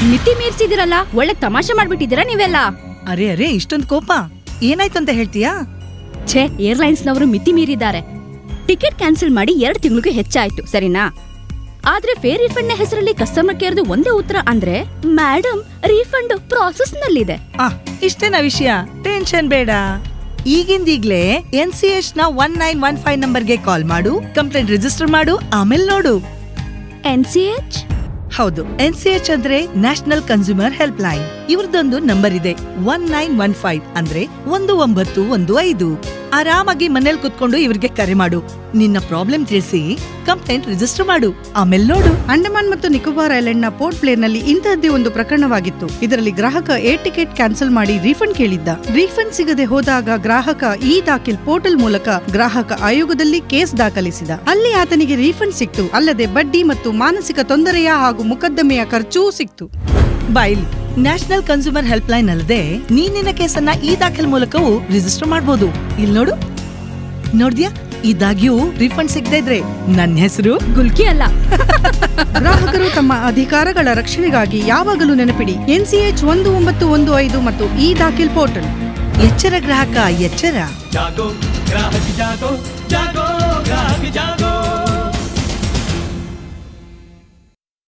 ಮಿತಿ ಮೀರ್ಸಿದಿರಲ್ಲ ಒಳ್ಳೆ ತಮಾಷೆ ಮಾಡ್ಬಿಟ್ಟಿದ್ದೀರಾ ನೀವೆಲ್ಲ ಅರೆ ಅರೆ ಇಷ್ಟೊಂದ್ ಕೋಪ ಏನಾಯ್ತು ಅಂತ ಹೇಳ್ತೀಯಾ ಛೇ ಏರ್ಲೈನ್ಸ್ನವರು ಮಿತಿ ಮೀರಿದ್ದಾರೆ ಟಿಕೆಟ್ ಕ್ಯಾನ್ಸಲ್ ಮಾಡಿ ಎರಡು ತಿಂಗಳಿಗೆ ಹೆಚ್ಚಾಯ್ತು ಸರಿನಾ ಆದ್ರೆ ಫೇರ್ ರಿಫಂಡ್ ನ ಹೆಸರಲ್ಲಿ ಕಸ್ಟಮರ್ ಕೇರ್ದು ಒಂದೇ ಉತ್ತರ ಅಂದ್ರೆ ಮೇಡಮ್ ರೀಫಂಡ್ ಪ್ರಾಸೆಸ್ ನಲ್ಲಿದೆ ಆ ಇಷ್ಟೇನಾ ವಿಷಯ ಟೆನ್ಷನ್ ಬೇಡ ಈಗಿಂದೀಗ್ಲೇ ಎನ್ ಸಿ ಎಚ್ ನ ಒನ್ ನೈನ್ ಒನ್ ಫೈವ್ ನಂಬರ್ಗೆ ಕಾಲ್ ಮಾಡು ಕಂಪ್ಲೇಂಟ್ ರಿಜಿಸ್ಟರ್ ಮಾಡು ಆಮೇಲೆ ನೋಡು ಎನ್ ಸಿ ಎಚ್ ಹೌದು ಎನ್ ಸಿ ಎಚ್ ಅಂದ್ರೆ ನ್ಯಾಷನಲ್ ಕನ್ಸ್ಯೂಮರ್ ಹೆಲ್ಪ್ ಲೈನ್ ಇವ್ರದೊಂದು ನಂಬರ್ ಇದೆ ಒನ್ ನೈನ್ ಒನ್ ಫೈವ್ ಅಂದ್ರೆ ಒಂದು ಒಂಬತ್ತು ಒಂದು ಐದು ಆರಾಮಾಗಿ ಮನೇಲಿ ಕುತ್ಕೊಂಡು ಇವ್ರಿಗೆ ಕರೆ ಮಾಡು ನಿನ್ನ ಪ್ರಾಬ್ಲಮ್ ತಿಳಿಸಿ ಕಂಪ್ಲೇಂಟ್ ರಿಜಿಸ್ಟರ್ ಮಾಡು ಆಮೇಲೆ ನೋಡು ಅಂಡಮಾನ್ ಮತ್ತು ನಿಕೋಬಾರ್ ಐಲ್ಯಾಂಡ್ನ ಪೋರ್ಟ್ ಪ್ಲೇರ್ನಲ್ಲಿ ಇಂತಹದ್ದೇ ಒಂದು ಪ್ರಕರಣವಾಗಿತ್ತು ಇದರಲ್ಲಿ ಗ್ರಾಹಕ ಏರ್ ಟಿಕೆಟ್ ಕ್ಯಾನ್ಸಲ್ ಮಾಡಿ ರೀಫಂಡ್ ಕೇಳಿದ್ದ ರೀಫಂಡ್ ಸಿಗದೆ ಹೋದಾಗ ಗ್ರಾಹಕ ಈ ದಾಖಿಲ್ ಪೋರ್ಟಲ್ ಮೂಲಕ ಗ್ರಾಹಕ ಆಯೋಗದಲ್ಲಿ ಕೇಸ್ ದಾಖಲಿಸಿದ ಅಲ್ಲಿ ಆತನಿಗೆ ರೀಫಂಡ್ ಸಿಕ್ತು ಅಲ್ಲದೆ ಬಡ್ಡಿ ಮತ್ತು ಮಾನಸಿಕ ತೊಂದರೆಯ ಹಾಗೂ ಮುಕದ್ದಮೆಯ ಖರ್ಚೂ ಸಿಕ್ತು ಬಾಯ್ಲಿ ನ್ಯಾಷನಲ್ ಕನ್ಸ್ಯೂಮರ್ ಹೆಲ್ಪ್ ಲೈನ್ ಅಲ್ಲದೆ ನೀನ್ ನಿನ್ನ ಕೇಸನ್ನ ಈ ದಾಖಲೆ ಮೂಲಕವೂ ರಿಜಿಸ್ಟರ್ ಮಾಡಬಹುದು ಇಲ್ಲಿ ನೋಡು ನೋಡ್ದ್ಯಾ ಇದಾಗ್ಯೂ ರಿಫಂಡ್ ಸಿಗದೆ ಇದ್ರೆ ನನ್ನ ಹೆಸರು ಗುಲ್ಕಿ ಅಲ್ಲ ಗ್ರಾಹಕರು ತಮ್ಮ ಅಧಿಕಾರಗಳ ರಕ್ಷಣೆಗಾಗಿ ಯಾವಾಗಲೂ ನೆನಪಿಡಿ ಎನ್ಸಿಎಚ್ ಒಂದು ಒಂಬತ್ತು ಒಂದು ಐದು ಮತ್ತು ಈ ದಾಖಿಲ್ ಪೋರ್ಟಲ್ ಎಚ್ಚರ ಗ್ರಾಹಕ ಎಚ್ಚರ जागो ग्राहक जागो जागो ग्राहक जागो